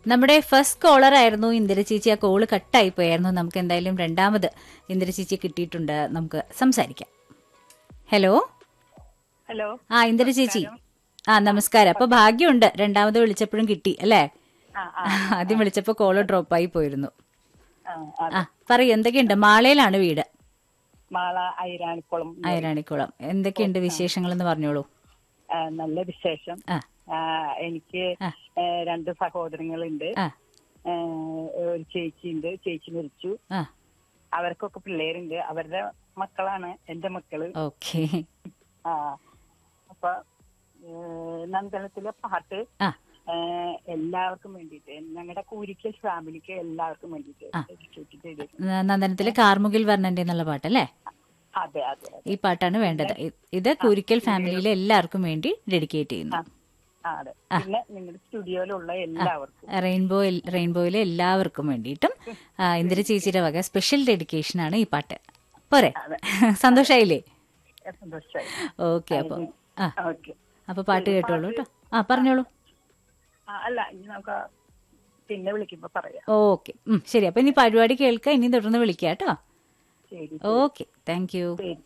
നമ്മുടെ first collar ആയിരുന്നു ഇന്ദിര ചേച്ചി ആ കോള് കട്ടായി പോയായിരുന്നു നമുക്ക് എന്തായാലും രണ്ടാമത് ഇന്ദിര ചേച്ചി കിട്ടിയിട്ടുണ്ട് നമുക്ക് സംസാരിക്കാം ഹലോ ഹലോ ആ ഇന്ദിര ചേച്ചി ആ നമസ്കാരം അപ്പൊ ഭാഗ്യമുണ്ട് രണ്ടാമത് വിളിച്ചപ്പോഴും കിട്ടി അല്ലേ ആ ആ ആദ്യം വിളിച്ചപ്പോ കോള് ഡ്രോപ്പ് ആയി പോയിരുന്നു ആ, ആ. ആ പറയൂ എന്തൊക്കെയുണ്ട് മാളയിലാണ് വീട് മാള ഐരാണിക്കുളം ഐരാണിക്കുളം എന്തൊക്കെയുണ്ട് വിശേഷങ്ങൾ എന്ന് പറഞ്ഞോളൂ ആ, നല്ല വിശേഷം ആ ആ, എനിക്ക് ആ. ഏ, രണ്ട് സഹോദരങ്ങളുണ്ട് ആ ഏ, ഒരു ചേച്ചിയുണ്ട് ചേച്ചി മരിച്ചു ആ അവർക്കൊക്കെ പിള്ളേരുണ്ട് അവരുടെ മക്കളാണ് എന്റെ മക്കള് ഓക്കെ ആ അപ്പൊ ഏ, നന്ദനത്തിലെ പാട്ട് ആ ഏ, എല്ലാവർക്കും വേണ്ടിയിട്ട് ഞങ്ങളുടെ കൂരിക്കൽ ഫാമിലിക്ക് എല്ലാവർക്കും വേണ്ടിയിട്ട് dedicate ചെയ്തിട്ടുണ്ട്. നന്ദനത്തിലെ കാർമുകിൽ വർണ്ണന്റെ എന്നുള്ള പാട്ടല്ലേ അതെ അതെ അതെ ഈ പാട്ടാണ് വേണ്ടത് ഇ- ഇത് കുരിക്കൽ ഫാമിലിയിലെ എല്ലാവർക്കും വേണ്ടി ഡെഡിക്കേറ്റ് ചെയ്യുന്നു ആ അതെ പിന്നെ നിങ്ങളുടെ സ്റ്റുഡിയോയിലുള്ള എല്ലാവർക്കും റെയിൻബോ റെയിൻബോയിലെ എല്ലാവർക്കും വേണ്ടിയിട്ടും ആ, ഇന്ദിര ചേച്ചിയുടെ വക സ്പെഷ്യൽ ഡെഡിക്കേഷൻ ആണ് ഈ പാട്ട് പോരെ സന്തോഷായില്ലേ സന്തോഷമായി ഓക്കെ അപ്പൊ ആ ഓക്കെ അപ്പൊ പാട്ട് കേട്ടോളൂ കേട്ടോ ആ പറഞ്ഞോളൂ അല്ല ഇനി നമുക്ക് പിന്നെ വിളിക്കുമ്പോ പറയാം ഓക്കെ ശരി അപ്പൊ ഇനി പരിപാടി കേൾക്കാം ഇനി തുടർന്ന് വിളിക്കാം കേട്ടോ ശരി ഓക്കെ താങ്ക് യു ശരി